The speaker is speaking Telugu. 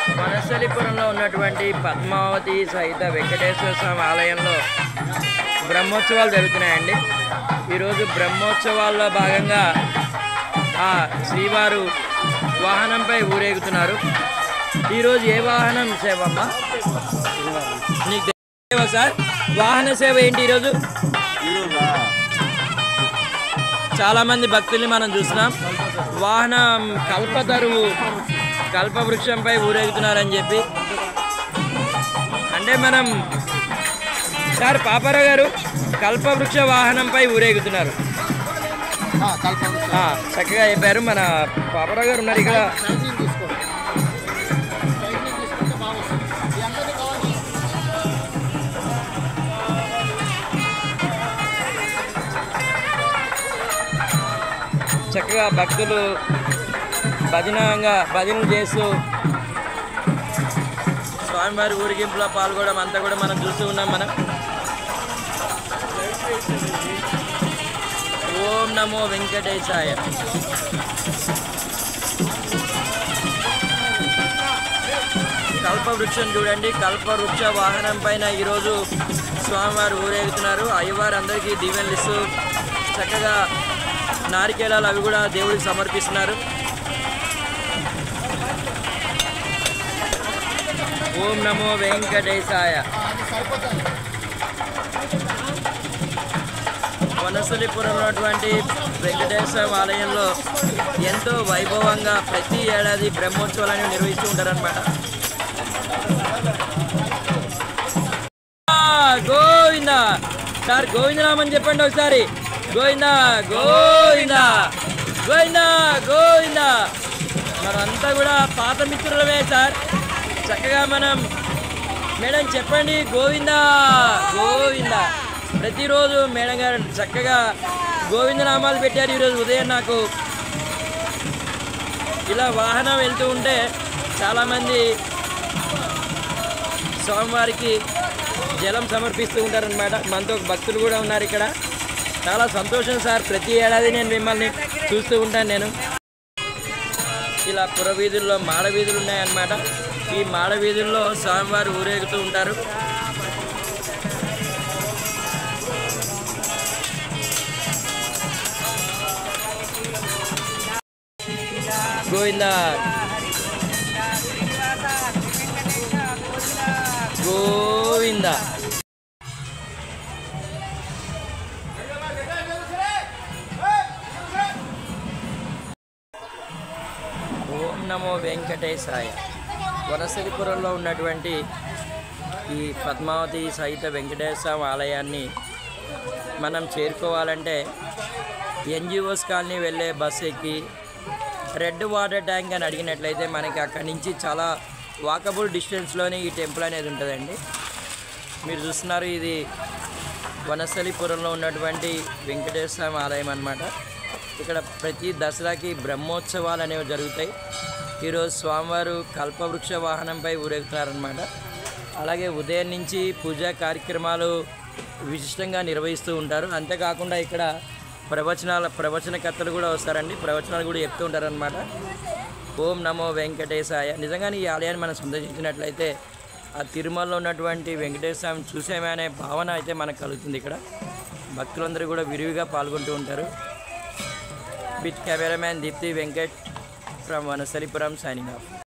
వనస్థలిపురంలో ఉన్నటువంటి పద్మావతి సహిత వెంకటేశ్వర స్వామి ఆలయంలో బ్రహ్మోత్సవాలు జరుగుతున్నాయండి ఈరోజు బ్రహ్మోత్సవాల్లో భాగంగా ఆ శ్రీవారు వాహనంపై ఊరేగుతున్నారు ఈరోజు ఏ వాహనం సేవ అమ్మా నీకు తెలియవా సార్ వాహన సేవ ఏంటి ఈరోజు చాలా మంది భక్తుల్ని మనం చూస్తున్నాం వాహనం కల్పతరువు కల్పవృక్షంపై ఊరేగుతున్నారని చెప్పి అంటే మనం సార్ పాపారావు గారు కల్పవృక్ష వాహనంపై ఊరేగుతున్నారు ఆ, చక్కగా చెప్పారు మన పాపారావు గారు ఉన్నారు ఇక్కడ చక్కగా భక్తులు భజనంగా భజనలు చేస్తూ స్వామివారి ఊరిగింపులో పాల్గొనడం అంతా కూడా మనం చూస్తూ ఉన్నాం మనం ఓం నమో వెంకటేశాయ కల్పవృక్షం చూడండి కల్పవృక్ష వాహనం పైన ఈరోజు స్వామివారు ఊరేగుతున్నారు అయ్యవారు అందరికీ దీవెనలు ఇస్తూ చక్కగా నారికేళాలు అవి కూడా దేవుడికి సమర్పిస్తున్నారు ఓం నమో వెంకటేశాయ వనసలిపురంలో ఉన్నటువంటి వెంకటేశ్వర ఆలయంలో ఎంతో వైభవంగా ప్రతి ఏడాది బ్రహ్మోత్సవాలను నిర్వహిస్తూ ఉంటారనమాట గోవింద సార్ గోవిందనామని చెప్పండి ఒకసారి గోవింద గోవింద గోవింద గోవింద మనంతా కూడా పాత మిత్రులమే సార్ చక్కగా మనం మేడం చెప్పండి గోవింద గోవింద ప్రతిరోజు మేడం గారు చక్కగా గోవిందనామాలు పెట్టారు ఈరోజు ఉదయం నాకు ఇలా వాహనం వెళ్తూ ఉంటే చాలామంది స్వామివారికి జలం సమర్పిస్తూ ఉంటారనమాట మనతో భక్తులు కూడా ఉన్నారు ఇక్కడ చాలా సంతోషం సార్ ప్రతి ఏడాది నేను మిమ్మల్ని చూస్తూ ఉంటాను నేను ఇలా పురవీధుల్లో మాడ వీధులు ఉన్నాయన్నమాట ఈ మాడ వీధుల్లో స్వామివారు ఊరేగుతూ ఉంటారు గోవింద గోవింద ఓం నమో వెంకటేశాయ వనసలిపురంలో ఉన్నటువంటి ఈ పద్మావతి సహిత వెంకటేశ్వర ఆలయాన్ని మనం చేరుకోవాలంటే ఎన్జిఓస్ కాలనీ వెళ్ళే బస్ ఎక్కి రెడ్ వాటర్ ట్యాంక్ అని అడిగినట్లయితే మనకి అక్కడి నుంచి చాలా వాకబుల్ డిస్టెన్స్లోనే ఈ టెంపుల్ అనేది ఉంటుందండి మీరు చూస్తున్నారు ఇది వనస్థలిపురంలో ఉన్నటువంటి వెంకటేశ్వర స్వామి ఆలయం అన్నమాట ఇక్కడ ప్రతి దసరాకి బ్రహ్మోత్సవాలు అనేవి జరుగుతాయి ఈరోజు స్వామివారు కల్పవృక్ష వాహనంపై ఊరేగుతున్నారనమాట అలాగే ఉదయం నుంచి పూజా కార్యక్రమాలు విశిష్టంగా నిర్వహిస్తూ ఉంటారు అంతేకాకుండా ఇక్కడ ప్రవచనాల ప్రవచనకర్తలు కూడా వస్తారండి ప్రవచనాలు కూడా చెప్తూ ఉంటారనమాట ఓం నమో వెంకటేశాయ నిజంగానే ఈ ఆలయాన్ని మనం సందర్శించినట్లయితే ఆ తిరుమలలో ఉన్నటువంటి వెంకటేశ్వర స్వామిని చూసామే అనే భావన అయితే మనకు కలుగుతుంది ఇక్కడ భక్తులందరూ కూడా విరివిగా పాల్గొంటూ ఉంటారు బిట్ cameraman Deepti Venkat from Vanasthalipuram signing of